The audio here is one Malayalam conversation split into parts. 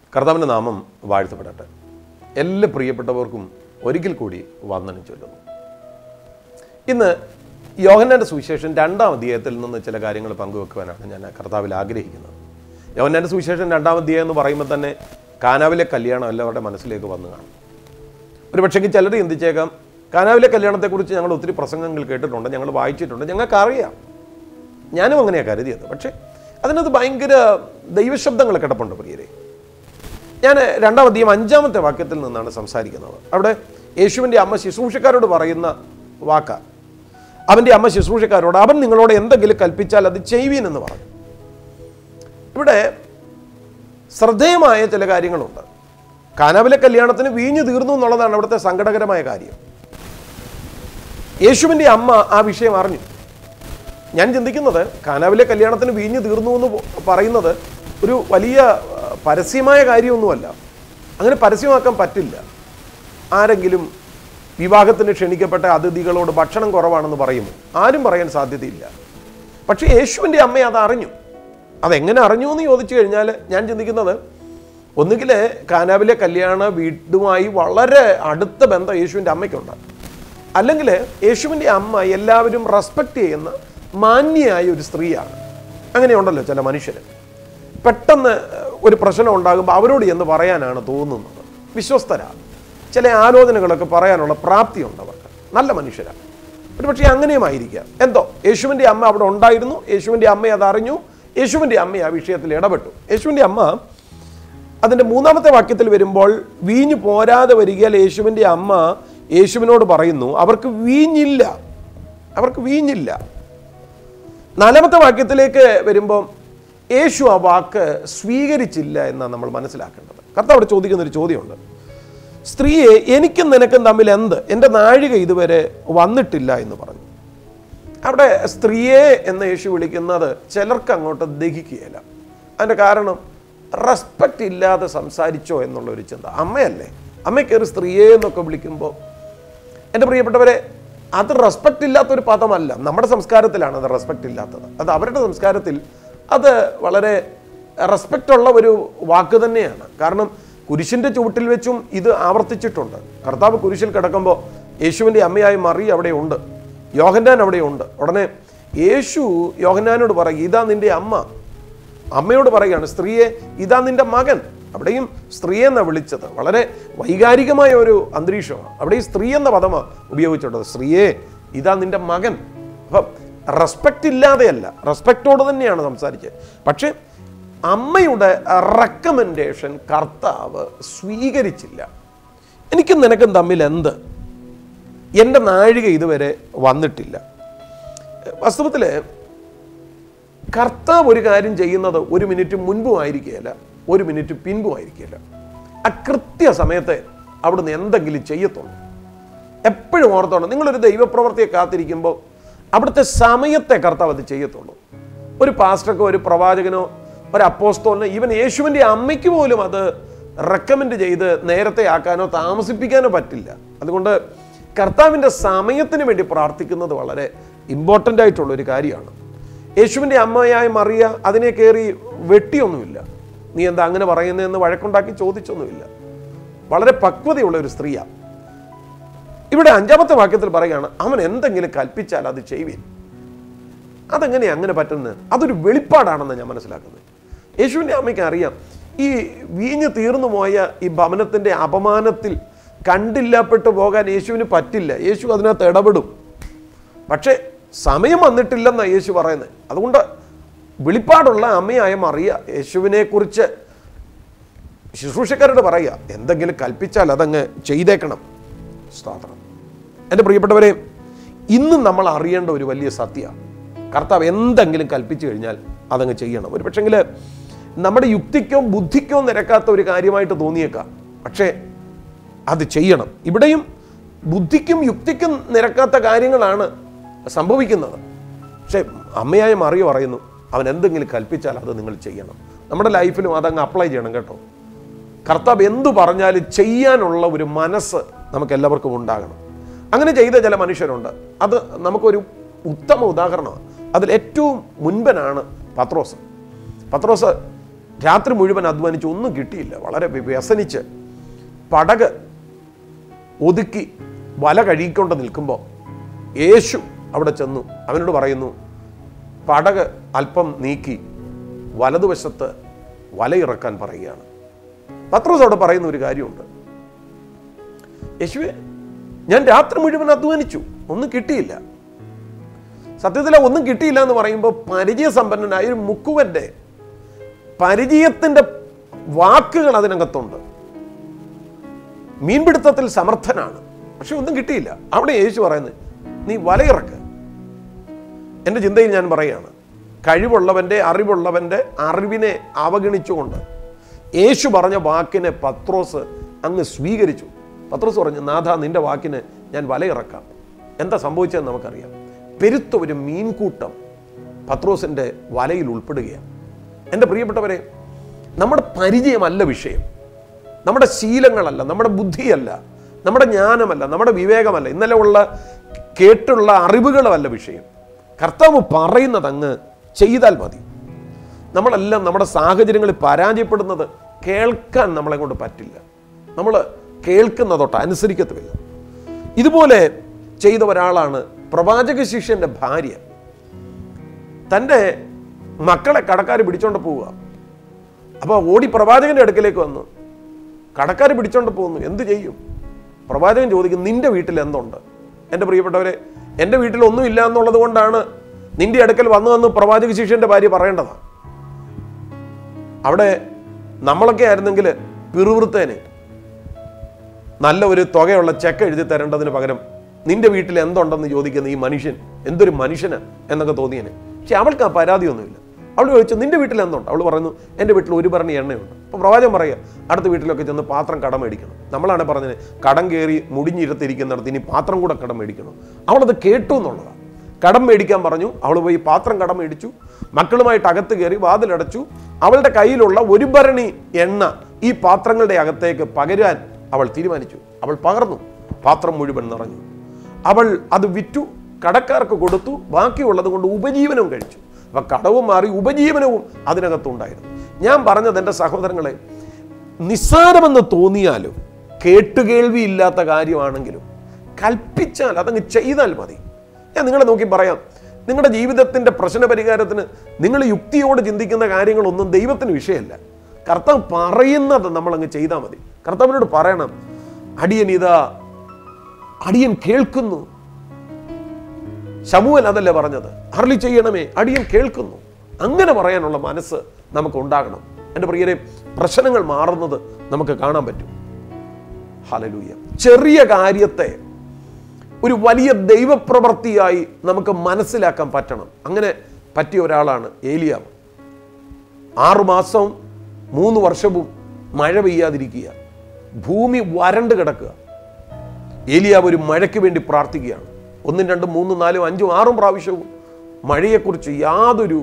കർത്താവിൻ്റെ നാമം വാഴ്ത്തപ്പെടട്ടെ എല്ലാ പ്രിയപ്പെട്ടവർക്കും ഒരിക്കൽ കൂടി വന്ദനം ചൊല്ലുന്നു ഇന്ന് യോഹന്നാൻ്റെ സുവിശേഷം രണ്ടാം അധ്യായത്തിൽ നിന്ന് ചില കാര്യങ്ങൾ പങ്കുവെക്കുവാനാണ് ഞാൻ കർത്താവിൽ ആഗ്രഹിക്കുന്നത് യോഹന്നാൻ്റെ സുവിശേഷം രണ്ടാം അധ്യായം എന്ന് പറയുമ്പോൾ തന്നെ കാനാവിലെ കല്യാണം എല്ലാവരുടെ മനസ്സിലേക്ക് വന്നു കാണും ഒരു പക്ഷേ ചിലർ ചിന്തിച്ചേക്കാം കാനാവിലെ കല്യാണത്തെക്കുറിച്ച് ഞങ്ങൾ ഒത്തിരി പ്രസംഗങ്ങൾ കേട്ടിട്ടുണ്ട് ഞങ്ങൾ വായിച്ചിട്ടുണ്ട് ഞങ്ങൾക്ക് അറിയാം ഞാനും അങ്ങനെയാണ് കരുതിയത് പക്ഷേ അതിനകത്ത് ഭയങ്കര ദൈവശബ്ദങ്ങൾ കിടപ്പുണ്ട് പ്രിയരെ ഞാൻ രണ്ടാം അധ്യായം അഞ്ചാമത്തെ വാക്യത്തിൽ നിന്നാണ് സംസാരിക്കുന്നത് അവിടെ യേശുവിൻ്റെ അമ്മ ശുശ്രൂഷക്കാരോട് പറയുന്ന വാക്ക അവൻ്റെ അമ്മ ശുശ്രൂഷക്കാരോട് അവൻ നിങ്ങളോട് എന്തെങ്കിലും കൽപ്പിച്ചാൽ അത് ചെയ്യുവീൻ എന്ന് പറഞ്ഞു ഇവിടെ ശ്രദ്ധേയമായ ചില കാര്യങ്ങളുണ്ട് കാനാവിലെ കല്യാണത്തിന് വീഞ്ഞു തീർന്നു എന്നുള്ളതാണ് അവിടുത്തെ സങ്കടകരമായ കാര്യം യേശുവിൻ്റെ അമ്മ ആ വിഷയം അറിഞ്ഞു ഞാൻ ചിന്തിക്കുന്നത് കാനാവിലെ കല്യാണത്തിന് വീഞ്ഞു തീർന്നു എന്ന് പ- പറയുന്നത് ഒരു വലിയ ആ, പരസ്യമായ കാര്യമൊന്നുമല്ല അങ്ങനെ പരസ്യമാക്കാൻ പറ്റില്ല ആരെങ്കിലും വിവാഹത്തിന് ക്ഷണിക്കപ്പെട്ട അതിഥികളോട് ഭക്ഷണം കുറവാണെന്ന് പറയുമോ ആരും പറയാൻ സാധ്യതയില്ല പക്ഷേ യേശുവിൻ്റെ അമ്മ അത് അറിഞ്ഞു അതെങ്ങനെ അറിഞ്ഞു എന്ന് ചോദിച്ചു കഴിഞ്ഞാൽ ഞാൻ ചിന്തിക്കുന്നത് ഒന്നുകിൽ കാനാവിലെ കല്യാണ വീടുമായി വളരെ അടുത്ത ബന്ധം യേശുവിൻ്റെ അമ്മയ്ക്കുണ്ട് അല്ലെങ്കിൽ യേശുവിൻ്റെ അമ്മ എല്ലാവരും റെസ്പെക്റ്റ് ചെയ്യുന്ന മാന്യയായ ഒരു സ്ത്രീയാണ് അങ്ങനെയുണ്ടല്ലോ ചില മനുഷ്യർ പെട്ടെന്ന് ഒരു പ്രശ്നം ഉണ്ടാകുമ്പോൾ അവരോട് എന്ന് പറയാനാണ് തോന്നുന്നത് വിശ്വസ്തരാണ് ചില ആലോചനകളൊക്കെ പറയാനുള്ള പ്രാപ്തിയുണ്ട് അവർക്ക് നല്ല മനുഷ്യരാണ് ഒരു പക്ഷേ അങ്ങനെയുമായിരിക്കാം എന്തോ യേശുവിൻ്റെ അമ്മ അവിടെ ഉണ്ടായിരുന്നു യേശുവിൻ്റെ അമ്മ അത് അറിഞ്ഞു യേശുവിൻ്റെ അമ്മ ആ വിഷയത്തിൽ ഇടപെട്ടു യേശുവിൻ്റെ അമ്മ അതിൻ്റെ മൂന്നാമത്തെ വാക്യത്തിൽ വരുമ്പോൾ വീഞ്ഞു പോരാതെ വരികയാൽ യേശുവിൻ്റെ അമ്മ യേശുവിനോട് പറയുന്നു അവർക്ക് വീഞ്ഞില്ല അവർക്ക് വീഞ്ഞില്ല നാലാമത്തെ വാക്യത്തിലേക്ക് വരുമ്പോൾ യേശു ആ വാക്ക് സ്വീകരിച്ചില്ല എന്നാണ് നമ്മൾ മനസ്സിലാക്കേണ്ടത് കർത്താവ് അവിടെ ചോദിക്കുന്ന ഒരു ചോദ്യമുണ്ട് സ്ത്രീയെ എനിക്കും നിനക്കും തമ്മിൽ എന്ത് എൻ്റെ നാഴിക ഇതുവരെ വന്നിട്ടില്ല എന്ന് പറഞ്ഞു അവിടെ സ്ത്രീയെ എന്ന് യേശു വിളിക്കുന്നത് ചിലർക്ക് അങ്ങോട്ട് ദഹിക്കുകയില്ല അതിൻ്റെ കാരണം റെസ്പെക്റ്റ് ഇല്ലാതെ സംസാരിച്ചോ എന്നുള്ള ഒരു ചിന്ത അമ്മയല്ലേ അമ്മയ്ക്ക് ഒരു സ്ത്രീയെ എന്നൊക്കെ വിളിക്കുമ്പോൾ എൻ്റെ പ്രിയപ്പെട്ടവരെ അത് റെസ്പെക്റ്റ് ഇല്ലാത്തൊരു പദമല്ല നമ്മുടെ സംസ്കാരത്തിലാണ് അത് റെസ്പെക്റ്റ് ഇല്ലാത്തത് അത് അവരുടെ സംസ്കാരത്തിൽ അത് വളരെ റെസ്പെക്റ്റ് ഉള്ള ഒരു വാക്ക് തന്നെയാണ് കാരണം കുരിശിൻ്റെ ചുവട്ടിൽ വെച്ചും ഇത് ആവർത്തിച്ചിട്ടുണ്ട് കർത്താവ് കുരിശിൽ കിടക്കുമ്പോൾ യേശുവിൻ്റെ അമ്മയായി മറി അവിടെ ഉണ്ട് യോഹന്നാൻ അവിടെ ഉണ്ട് ഉടനെ യേശു യോഹന്നാനോട് പറയും ഇതാ നിന്റെ അമ്മ അമ്മയോട് പറയുകയാണ് സ്ത്രീയെ ഇതാ നിന്റെ മകൻ അവിടെയും സ്ത്രീ എന്നാ വിളിച്ചത് വളരെ വൈകാരികമായ ഒരു അന്തരീക്ഷമാണ് അവിടെ ഈ സ്ത്രീ എന്ന പദമാണ് ഉപയോഗിച്ചിട്ടുള്ളത് സ്ത്രീയെ ഇതാ നിന്റെ മകൻ അപ്പം റെസ്പെക്റ്റ് ഇല്ലാതെയല്ല റെസ്പെക്റ്റോട് തന്നെയാണ് സംസാരിച്ചത് പക്ഷേ അമ്മയുടെ റെക്കമെൻഡേഷൻ കർത്താവ് സ്വീകരിച്ചില്ല എനിക്കും നിനക്കും തമ്മിൽ എന്ത് എൻ്റെ നാഴിക ഇതുവരെ വന്നിട്ടില്ല വാസ്തവത്തിൽ കർത്താവ് ഒരു കാര്യം ചെയ്യുന്നത് ഒരു മിനിറ്റ് മുൻപും ആയിരിക്കുകയില്ല ഒരു മിനിറ്റ് പിൻപും ആയിരിക്കുകയില്ല ആ കൃത്യ സമയത്തെ അവിടുന്ന് എന്തെങ്കിലും ചെയ്യത്തുള്ളൂ എപ്പോഴും ഓർത്തോണം നിങ്ങളൊരു ദൈവപ്രവർത്തിയെ കാത്തിരിക്കുമ്പോൾ അവിടുത്തെ സമയത്തെ കർത്താവ് അത് ചെയ്യത്തുള്ളൂ ഒരു പാസ്റ്റർക്കോ ഒരു പ്രവാചകനോ ഒരു അപ്പോസ്തോലിനോ ഈവൻ യേശുവിൻ്റെ അമ്മയ്ക്ക് പോലും അത് റെക്കമെൻഡ് ചെയ്ത് നേരത്തെ ആക്കാനോ താമസിപ്പിക്കാനോ പറ്റില്ല അതുകൊണ്ട് കർത്താവിൻ്റെ സമയത്തിന് വേണ്ടി പ്രാർത്ഥിക്കുന്നത് വളരെ ഇമ്പോർട്ടൻ്റ് ആയിട്ടുള്ള ഒരു കാര്യമാണ് യേശുവിൻ്റെ അമ്മയായ മറിയ അതിനെ കയറി വെട്ടിയൊന്നുമില്ല നീ എന്താ അങ്ങനെ പറയുന്നതെന്ന് വഴക്കുണ്ടാക്കി ചോദിച്ചൊന്നുമില്ല വളരെ പക്വതയുള്ള ഒരു സ്ത്രീയാണ് ഇവിടെ അഞ്ചാമത്തെ വാക്യത്തിൽ പറയുകയാണ് അവൻ എന്തെങ്കിലും കൽപ്പിച്ചാൽ അത് ചെയ്യുവിൻ അതെങ്ങനെയാ അങ്ങനെ പറ്റുന്നത് അതൊരു വെളിപ്പാടാണെന്ന് ഞാൻ മനസ്സിലാക്കുന്നത് യേശുവിൻ്റെ അമ്മയ്ക്ക് അറിയാം ഈ വീഞ്ഞ് തീർന്നു പോയ ഈ ഭവനത്തിൻ്റെ അപമാനത്തിൽ കണ്ടില്ലപ്പെട്ടു പോകാൻ യേശുവിന് പറ്റില്ല യേശു അതിനകത്ത് ഇടപെടും പക്ഷേ സമയം വന്നിട്ടില്ലെന്നാണ് യേശു പറയുന്നത് അതുകൊണ്ട് വെളിപ്പാടുള്ള അമ്മയായ മറിയ യേശുവിനെ കുറിച്ച് ശുശ്രൂഷക്കാരോട് പറയുക എന്തെങ്കിലും കൽപ്പിച്ചാൽ അതങ്ങ് ചെയ്തേക്കണം സ്തോത്രം എൻ്റെ പ്രിയപ്പെട്ടവരെ ഇന്നും നമ്മൾ അറിയേണ്ട ഒരു വലിയ സത്യമാണ് കർത്താവ് എന്തെങ്കിലും കൽപ്പിച്ചു കഴിഞ്ഞാൽ അതങ്ങ് ചെയ്യണം ഒരു പക്ഷെങ്കിൽ നമ്മുടെ യുക്തിക്കോ ബുദ്ധിക്കോ നിരക്കാത്ത ഒരു കാര്യമായിട്ട് തോന്നിയേക്കാം പക്ഷേ അത് ചെയ്യണം ഇവിടെയും ബുദ്ധിക്കും യുക്തിക്കും നിരക്കാത്ത കാര്യങ്ങളാണ് സംഭവിക്കുന്നത് പക്ഷേ അമ്മയായ മറിയ പറയുന്നു അവൻ എന്തെങ്കിലും കൽപ്പിച്ചാൽ അത് നിങ്ങൾ ചെയ്യണം നമ്മുടെ ലൈഫിലും അതങ്ങ് അപ്ലൈ ചെയ്യണം കേട്ടോ കർത്താവ് എന്തു പറഞ്ഞാലും ചെയ്യാനുള്ള ഒരു മനസ്സ് നമുക്ക് എല്ലാവർക്കും ഉണ്ടാകണം അങ്ങനെ ചെയ്ത ചില മനുഷ്യരുണ്ട് അത് നമുക്കൊരു ഉത്തമ ഉദാഹരണമാണ് അതിൽ ഏറ്റവും മുൻപനാണ് പത്രോസ് പത്രോസ് രാത്രി മുഴുവൻ അധ്വാനിച്ച് ഒന്നും കിട്ടിയില്ല വളരെ വ്യസനിച്ച് പടക് ഒതുക്കി വല കഴുകിക്കൊണ്ട് നിൽക്കുമ്പോൾ യേശു അവിടെ ചെന്നു അവനോട് പറയുന്നു പടക് അല്പം നീക്കി വലതുവശത്ത് വലയിറക്കാൻ പറയുകയാണ് പത്രോസ് അവിടെ പറയുന്ന ഒരു കാര്യമുണ്ട് യേശുവെ ഞാൻ രാത്രി മുഴുവൻ അധ്വാനിച്ചു ഒന്നും കിട്ടിയില്ല സത്യത്തിൽ ഒന്നും കിട്ടിയില്ല എന്ന് പറയുമ്പോൾ പരിചയസമ്പന്നനായ ഒരു മുക്കുവന്റെ പരിചയത്തിന്റെ വാക്കുകൾ അതിനകത്തുണ്ട് മീൻപിടുത്തത്തിൽ സമർത്ഥനാണ് പക്ഷെ ഒന്നും കിട്ടിയില്ല അവിടെ യേശു പറയുന്നത് നീ വലയിറക്ക് എൻ്റെ ചിന്തയിൽ ഞാൻ പറയുകയാണ് കഴിവുള്ളവൻ്റെ അറിവുള്ളവൻ്റെ അറിവിനെ അവഗണിച്ചുകൊണ്ട് യേശു പറഞ്ഞ വാക്കിനെ പത്രോസ് അങ്ങ് സ്വീകരിച്ചു പത്രോസ് പറഞ്ഞു നാഥ നിന്റെ വാക്കിന് ഞാൻ വലയിറക്കാം എന്താ സംഭവിച്ചതെന്ന് നമുക്കറിയാം പെരുത്ത ഒരു മീൻകൂട്ടം പത്രോസിൻ്റെ വലയിൽ ഉൾപ്പെടുകയാണ് എൻ്റെ പ്രിയപ്പെട്ടവരെ നമ്മുടെ പരിചയമല്ല വിഷയം നമ്മുടെ ശീലങ്ങളല്ല നമ്മുടെ ബുദ്ധിയല്ല നമ്മുടെ ജ്ഞാനമല്ല നമ്മുടെ വിവേകമല്ല ഇന്നലെ ഉള്ള കേട്ടുള്ള അറിവുകളുമല്ല വിഷയം കർത്താവ് പറയുന്നത് അങ്ങ് ചെയ്താൽ മതി നമ്മളെല്ലാം നമ്മുടെ സാഹചര്യങ്ങളിൽ പരാജയപ്പെടുന്നത് കേൾക്കാൻ നമ്മളെ കൊണ്ട് പറ്റില്ല നമ്മൾ കേൾക്കുന്നതൊട്ട് അനുസരിക്കത്തുമില്ല ഇതുപോലെ ചെയ്ത ഒരാളാണ് പ്രവാചക ശിഷ്യന്റെ ഭാര്യ തൻ്റെ മക്കളെ കടക്കാർ പിടിച്ചോണ്ട് പോവുക അപ്പോൾ ഓടി പ്രവാചകന്റെ അടുക്കലേക്ക് വന്നു കടക്കാർ പിടിച്ചോണ്ട് പോകുന്നു എന്ത് ചെയ്യും പ്രവാചകൻ ചോദിക്കും നിന്റെ വീട്ടിൽ എന്തുണ്ട് എൻ്റെ പ്രിയപ്പെട്ടവരെ എൻ്റെ വീട്ടിൽ ഒന്നുമില്ല എന്നുള്ളത് കൊണ്ടാണ് നിന്റെ അടുക്കൽ വന്നു വന്ന് പ്രവാചക ശിഷ്യന്റെ ഭാര്യ പറയേണ്ടതാണ് അവിടെ നമ്മളൊക്കെ ആയിരുന്നെങ്കിൽ പിറുവൃത്തേനെ നല്ല ഒരു തുകയുള്ള ചെക്ക് എഴുതി തരേണ്ടതിന് പകരം നിന്റെ വീട്ടിൽ എന്തുണ്ടെന്ന് ചോദിക്കുന്ന ഈ മനുഷ്യൻ എന്തൊരു മനുഷ്യന് എന്നൊക്കെ തോന്നിയനെ പക്ഷെ അവൾക്ക് ആ പരാതിയൊന്നുമില്ല അവൾ ചോദിച്ചു നിന്റെ വീട്ടിൽ എന്തുണ്ട് അവൾ പറയുന്നു എൻ്റെ വീട്ടിൽ ഒരു ഭരണി എണ്ണയുണ്ട് അപ്പോൾ പ്രവാചകം പറയുക അടുത്ത വീട്ടിലൊക്കെ ചെന്ന് പാത്രം കടം മേടിക്കണം നമ്മളാണ് പറഞ്ഞത് കടം കയറി മുടിഞ്ഞിരുത്തിരിക്കുന്നിടത്ത് ഇനി പാത്രം കൂടെ കടം മേടിക്കണം അവളത് കേട്ടു എന്നുള്ളതാണ് കടം മേടിക്കാൻ പറഞ്ഞു അവൾ പോയി പാത്രം കടം മേടിച്ചു മക്കളുമായിട്ട് അകത്ത് കയറി വാതിലടച്ചു അവളുടെ കയ്യിലുള്ള ഒരു ഭരണി എണ്ണ ഈ പാത്രങ്ങളുടെ അകത്തേക്ക് പകരാൻ അവൾ തീരുമാനിച്ചു അവൾ പകർന്നു പാത്രം മുഴുവൻ നിറഞ്ഞു അവൾ അത് വിറ്റു കടക്കാർക്ക് കൊടുത്തു ബാക്കിയുള്ളത് കൊണ്ട് ഉപജീവനവും കഴിച്ചു അപ്പൊ കടവും മാറി ഉപജീവനവും അതിനകത്തുണ്ടായിരുന്നു ഞാൻ പറഞ്ഞത് എൻ്റെ സഹോദരങ്ങളെ നിസ്സാരമെന്ന് തോന്നിയാലും കേട്ടുകേൾവി ഇല്ലാത്ത കാര്യമാണെങ്കിലും കൽപ്പിച്ചാൽ അതങ്ങ് ചെയ്താൽ മതി ഞാൻ നിങ്ങളെ നോക്കി പറയാം നിങ്ങളുടെ ജീവിതത്തിൻ്റെ പ്രശ്ന പരിഹാരത്തിന് നിങ്ങൾ യുക്തിയോട് ചിന്തിക്കുന്ന കാര്യങ്ങളൊന്നും ദൈവത്തിന് വിഷയമല്ല കർത്താവ് പറയുന്നത് നമ്മളങ്ങ് ചെയ്താൽ മതി കർത്താവിനോട് പറയണം അടിയൻ ഇതാ അടിയൻ കേൾക്കുന്നു ശമുവൽ അതല്ലേ പറഞ്ഞത് അർലി ചെയ്യണമേ അടിയൻ കേൾക്കുന്നു അങ്ങനെ പറയാനുള്ള മനസ്സ് നമുക്ക് ഉണ്ടാകണം എൻ്റെ പ്രിയരെ പ്രശ്നങ്ങൾ മാറുന്നത് നമുക്ക് കാണാൻ പറ്റും ഹലലൂയ ചെറിയ കാര്യത്തെ ഒരു വലിയ ദൈവപ്രവൃത്തിയായി നമുക്ക് മനസ്സിലാക്കാൻ പറ്റണം അങ്ങനെ പറ്റിയ ഒരാളാണ് ഏലിയാവ് ആറുമാസവും മൂന്ന് വർഷവും മഴ പെയ്യാതിരിക്കുക ഭൂമി വരണ്ട് കിടക്കുക ഏലിയാവ് ഒരു മഴയ്ക്ക് വേണ്ടി പ്രാർത്ഥിക്കുകയാണ് ഒന്നും രണ്ടും മൂന്നും നാലും അഞ്ചും ആറും പ്രാവശ്യവും മഴയെക്കുറിച്ച് യാതൊരു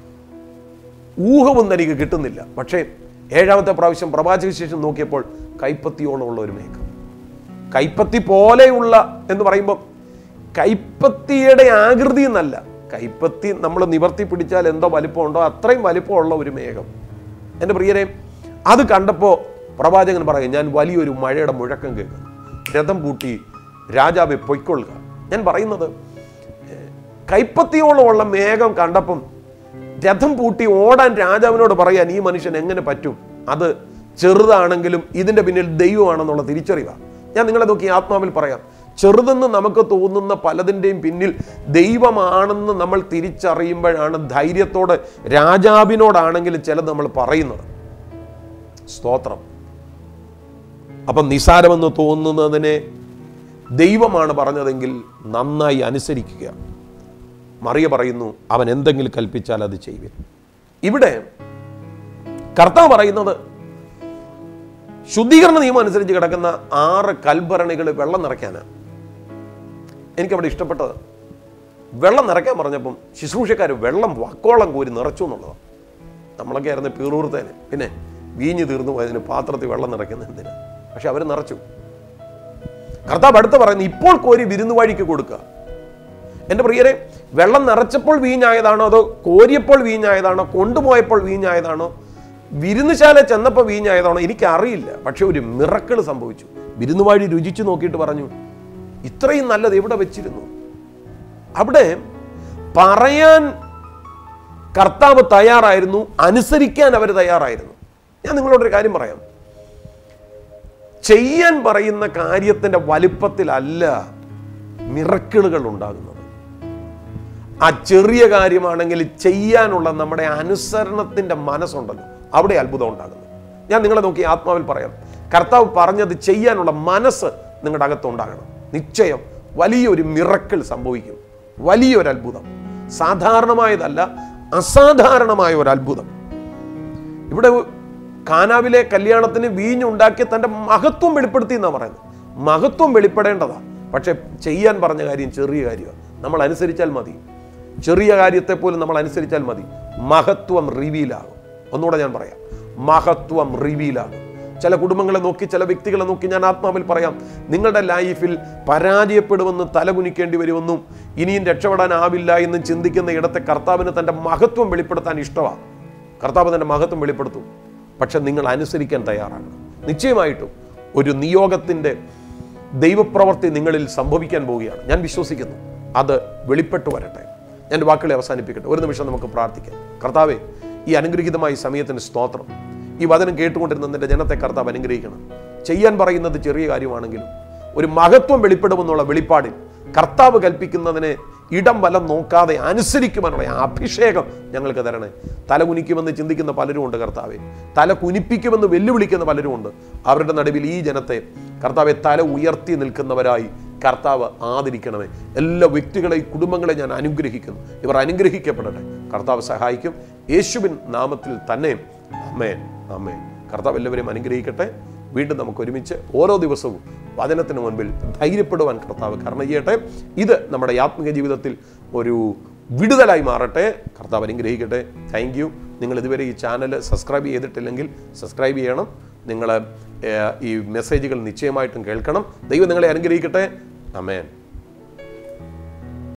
ഊഹവും തനിക്ക് കിട്ടുന്നില്ല പക്ഷേ ഏഴാമത്തെ പ്രാവശ്യം പ്രവാചക ശേഷം നോക്കിയപ്പോൾ കൈപ്പത്തിയോളം ഉള്ള ഒരു മേഘം കൈപ്പത്തി പോലെയുള്ള എന്ന് പറയുമ്പോൾ കൈപ്പത്തിയുടെ ആകൃതി എന്നല്ല കൈപ്പത്തി നമ്മൾ നിവർത്തി പിടിച്ചാൽ എന്തോ വലിപ്പമുണ്ടോ അത്രയും വലിപ്പമുള്ള ഒരു മേഘം എൻ്റെ പ്രിയരെ അത് കണ്ടപ്പോൾ പ്രവാചകൻ പറയും ഞാൻ വലിയൊരു മഴയുടെ മുഴക്കം കേൾക്കുന്നു രഥം പൂട്ടി രാജാവെ പൊയ്ക്കൊള്ളുക ഞാൻ പറയുന്നത് ഏഹ്, കൈപ്പത്തിയോളമുള്ള മേഘം കണ്ടപ്പം രഥം പൂട്ടി ഓടാൻ രാജാവിനോട് പറയാൻ ഈ മനുഷ്യൻ എങ്ങനെ പറ്റും അത് ചെറുതാണെങ്കിലും ഇതിന്റെ പിന്നിൽ ദൈവമാണെന്നുള്ള തിരിച്ചറിവാണ് ഞാൻ നിങ്ങളെ നോക്കി ആത്മാവിൽ പറയാം ചെറുതെന്ന് നമുക്ക് തോന്നുന്ന പലതിൻ്റെയും പിന്നിൽ ദൈവമാണെന്ന് നമ്മൾ തിരിച്ചറിയുമ്പോഴാണ് ധൈര്യത്തോടെ രാജാവിനോടാണെങ്കിലും ചിലത് നമ്മൾ പറയുന്നത് സ്തോത്രം അപ്പം നിസാരമെന്ന് തോന്നുന്നതിനെ ദൈവമാണ് പറഞ്ഞതെങ്കിൽ നന്നായി അനുസരിക്കുക മറിയ പറയുന്നു അവൻ എന്തെങ്കിലും കൽപ്പിച്ചാൽ അത് ചെയ്യുവിൻ ഇവിടെ കർത്താവ് പറയുന്നത് ശുദ്ധീകരണ നിയമം അനുസരിച്ച് കിടക്കുന്ന ആറ് കൽഭരണികൾ വെള്ളം നിറയ്ക്കാനാണ് എനിക്കവിടെ ഇഷ്ടപ്പെട്ടത് വെള്ളം നിറയ്ക്കാൻ പറഞ്ഞപ്പം ശുശ്രൂഷക്കാർ വെള്ളം വക്കോളം കോരി നിറച്ചു എന്നുള്ളതാണ് നമ്മളൊക്കെ ആയിരുന്നു പീറൂർത്തേന് പിന്നെ വീഞ്ഞ് തീർന്നു പോയതിന് പാത്രത്തിൽ വെള്ളം നിറയ്ക്കുന്ന എന്തിനാ പക്ഷെ അവർ നിറച്ചു കർത്താവ് അടുത്ത് പറയുന്നു ഇപ്പോൾ കോരി വിരുന്നുവാഴിക്ക് കൊടുക്കുക എൻ്റെ പ്രിയരെ വെള്ളം നിറച്ചപ്പോൾ വീഞ്ഞായതാണോ അതോ കോരിയപ്പോൾ വീഞ്ഞായതാണോ കൊണ്ടുപോയപ്പോൾ വീഞ്ഞായതാണോ വിരുന്നുശാല ചെന്നപ്പോൾ വീഞ്ഞായതാണോ എനിക്കറിയില്ല പക്ഷെ ഒരു മിറക്കൾ സംഭവിച്ചു വിരുന്നുവാഴി രുചിച്ചു നോക്കിയിട്ട് പറഞ്ഞു ഇത്രയും നല്ലത് എവിടെ വെച്ചിരുന്നു അവിടെ പറയാൻ കർത്താവ് തയ്യാറായിരുന്നു അനുസരിക്കാൻ അവർ തയ്യാറായിരുന്നു ഞാൻ നിങ്ങളോടൊരു കാര്യം പറയാം ചെയ്യാൻ പറയുന്ന കാര്യത്തിൻ്റെ വലുപ്പത്തിലല്ല മിറക്കിളുകൾ ഉണ്ടാകുന്നത് ആ ചെറിയ കാര്യമാണെങ്കിൽ ചെയ്യാനുള്ള നമ്മുടെ അനുസരണത്തിൻ്റെ മനസ്സുണ്ടല്ലോ അവിടെ അത്ഭുതം ഉണ്ടാകുന്നു ഞാൻ നിങ്ങളെ നോക്കി ആത്മാവിൽ പറയാം കർത്താവ് പറഞ്ഞത് ചെയ്യാനുള്ള മനസ്സ് നിങ്ങളുടെ അകത്തുണ്ടാകണം നിശ്ചയം വലിയൊരു മിറക്കിൾ സംഭവിക്കും വലിയൊരു അത്ഭുതം സാധാരണമായതല്ല അസാധാരണമായ ഒരു അത്ഭുതം ഇവിടെ കാനാവിലെ കല്യാണത്തിന് വീഞ്ഞുണ്ടാക്കി തൻ്റെ മഹത്വം വെളിപ്പെടുത്തി എന്നാണ് പറയുന്നത് മഹത്വം വെളിപ്പെടേണ്ടതാ പക്ഷെ ചെയ്യാൻ പറഞ്ഞ കാര്യം ചെറിയ കാര്യമാണ് നമ്മൾ അനുസരിച്ചാൽ മതി ചെറിയ കാര്യത്തെ പോലും നമ്മൾ അനുസരിച്ചാൽ മതി മഹത്വം റിവീലാകും ഒന്നുകൂടെ ഞാൻ പറയാം മഹത്വം റിവീലാകും ചില കുടുംബങ്ങളെ നോക്കി ചില വ്യക്തികളെ നോക്കി ഞാൻ ആത്മാവിൽ പറയാം നിങ്ങളുടെ ലൈഫിൽ പരാജയപ്പെടുമെന്ന് തലകുനിക്കേണ്ടി വരുമെന്നും ഇനിയും രക്ഷപ്പെടാനാവില്ല എന്ന് ചിന്തിക്കുന്ന ഇടത്തെ കർത്താവിന് തൻ്റെ മഹത്വം വെളിപ്പെടുത്താൻ ഇഷ്ടമാണ് കർത്താവ് തൻ്റെ മഹത്വം വെളിപ്പെടുത്തും പക്ഷെ നിങ്ങൾ അനുസരിക്കാൻ തയ്യാറാകണം നിശ്ചയമായിട്ടും ഒരു നിയോഗത്തിൻ്റെ ദൈവപ്രവൃത്തി നിങ്ങളിൽ സംഭവിക്കാൻ പോവുകയാണ് ഞാൻ വിശ്വസിക്കുന്നു അത് വെളിപ്പെട്ടു വരട്ടെ ഞാൻ വാക്കുകളെ അവസാനിപ്പിക്കട്ടെ ഒരു നിമിഷം നമുക്ക് പ്രാർത്ഥിക്കാം കർത്താവെ ഈ അനുഗ്രഹീതമായ സമയത്തിന് സ്തോത്രം ഈ വചനം കേട്ടുകൊണ്ടിരുന്ന നിന്റെ ജനത്തെ കർത്താവ് അനുഗ്രഹിക്കണം ചെയ്യാൻ പറയുന്നത് ചെറിയ കാര്യമാണെങ്കിലും ഒരു മഹത്വം വെളിപ്പെടുമെന്നുള്ള വെളിപ്പാടിൽ കർത്താവ് കൽപ്പിക്കുന്നതിനെ ഇടം വലം നോക്കാതെ അനുസരിക്കുവാനുള്ള ആ അഭിഷേകം ഞങ്ങൾക്ക് തരണേ തല കുനിക്കുമെന്ന് ചിന്തിക്കുന്ന പലരും ഉണ്ട് കർത്താവെ തല കുനിപ്പിക്കുമെന്ന് വെല്ലുവിളിക്കുന്ന പലരും ഉണ്ട് അവരുടെ നടുവിൽ ഈ ജനത്തെ കർത്താവെ തല ഉയർത്തി നിൽക്കുന്നവരായി കർത്താവ് ആദരിക്കണമേ എല്ലാ വ്യക്തികളെയും കുടുംബങ്ങളെ ഞാൻ അനുഗ്രഹിക്കുന്നു ഇവർ അനുഗ്രഹിക്കപ്പെടട്ടെ കർത്താവ് സഹായിക്കും യേശുവിൻ നാമത്തിൽ തന്നെ അമ്മേ അമ്മേ കർത്താവ് എല്ലാവരെയും അനുഗ്രഹിക്കട്ടെ വീണ്ടും നമുക്ക് ഒരുമിച്ച് ഓരോ ദിവസവും വചനത്തിന് മുൻപിൽ ധൈര്യപ്പെടുവാൻ കർത്താവ് കരണം ചെയ്യട്ടെ ഇത് നമ്മുടെ ആത്മീയ ജീവിതത്തിൽ ഒരു വിടുതലായി മാറട്ടെ കർത്താവ് അനുഗ്രഹിക്കട്ടെ താങ്ക് യു നിങ്ങൾ ഇതുവരെ ഈ ചാനൽ സബ്സ്ക്രൈബ് ചെയ്തിട്ടില്ലെങ്കിൽ സബ്സ്ക്രൈബ് ചെയ്യണം നിങ്ങൾ ഈ മെസ്സേജുകൾ നിശ്ചയമായിട്ടും കേൾക്കണം ദൈവം നിങ്ങളെ അനുഗ്രഹിക്കട്ടെ അമേൻ